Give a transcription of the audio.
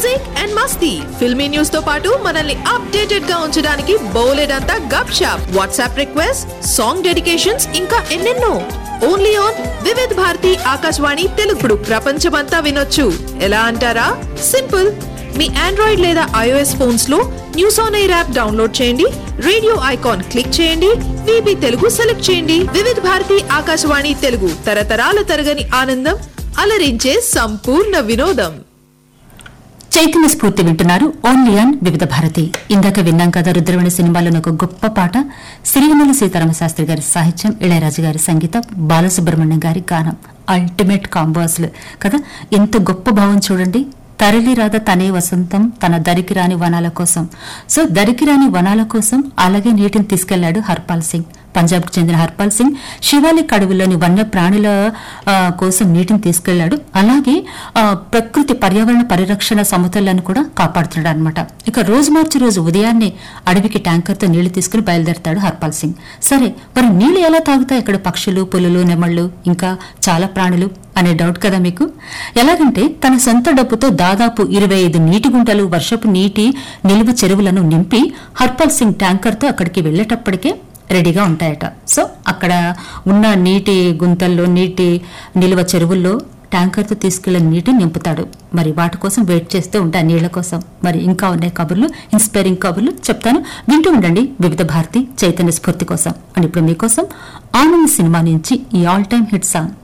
music and మస్తీ filmy news తో పాటు మనల్ని అప్డేటెడ్ గా ఉంచడానికి బోలెడంతా gupshup WhatsApp request song dedications ఇంకా ఎన్నెన్నో ఓన్లీ ఆన్ వివిధ్ భారతి ఆకాశవాణి తెలుగుడు ప్రపంచమంతా వినొచ్చు ఎలా అంటారా సింపుల్ మీ ఆండ్రాయిడ్ లేదా ఐఓఎస్ ఫోన్స్ లో news on AIR app download చేయండి రేడియో ఐకాన్ క్లిక్ చేయండి విబి తెలుగు సెలెక్ట్ చేయండి వివిధ భారతి ఆకాశవాణి తెలుగు తరతరాల తరగని ఆనందం అలరించే సంపూర్ణ వినోదం చైతన్య స్ఫూర్తి వింటున్నారు ఓన్లీ ఆన్ వివిధ భారతి ఇందాక విన్నాం కదా రుద్రవేణి సినిమాలోని ఒక గొప్ప పాట సిరిగనెల సీతారామ శాస్త్రి గారి సాహిత్యం ఇళయరాజు గారి సంగీతం బాలసుబ్రహ్మణ్యం గారి గానం అల్టిమేట్ కాంబో అసలు కదా ఎంత గొప్ప భావం చూడండి తరలి రాధ తనే వసంతం తన దరికి రాని వనాల కోసం సో దరికి రాని వనాల కోసం అలాగే నీటిని తీసుకెళ్లాడు హర్పాల్ సింగ్ పంజాబ్ కు చెందిన హర్పాల్ సింగ్ శివాలిక్ అడవుల్లోని వన్య ప్రాణుల ఆ, కోసం నీటిని తీసుకెళ్లాడు అలాగే ఆ, ప్రకృతి పర్యావరణ పరిరక్షణ సమతుల్యాన్ని కూడా కాపాడుతున్నాడు అనమాట ఇక రోజు మార్చి రోజు ఉదయాన్నే అడవికి ట్యాంకర్తో నీళ్లు తీసుకుని బయలుదేరతాడు హర్పాల్ సింగ్ సరే మరి నీళ్లు ఎలా తాగుతాయి ఇక్కడ పక్షులు పులులు నెమళ్ళు ఇంకా చాలా ప్రాణులు అనే డౌట్ కదా మీకు ఎలాగంటే తన సొంత డబ్బుతో దాదాపు ఇరవై ఐదు నీటి గుంటలు వర్షపు నీటి నిల్వ చెరువులను నింపి హర్పాల్ సింగ్ ట్యాంకర్తో అక్కడికి వెళ్లేటప్పటికే రెడీగా ఉంటాయట సో అక్కడ ఉన్న నీటి గుంతల్లో నీటి నిల్వ చెరువుల్లో ట్యాంకర్తో తీసుకెళ్లిన నీటిని నింపుతాడు మరి వాటి కోసం వెయిట్ చేస్తూ ఉంటాయి నీళ్ల కోసం మరి ఇంకా ఉన్నాయి కబుర్లు ఇన్స్పైరింగ్ కబుర్లు చెప్తాను వింటూ ఉండండి వివిధ భారతి చైతన్య స్ఫూర్తి కోసం అని ఇప్పుడు మీకోసం ఆనంద్ సినిమా నుంచి ఈ ఆల్ టైమ్ హిట్ సాంగ్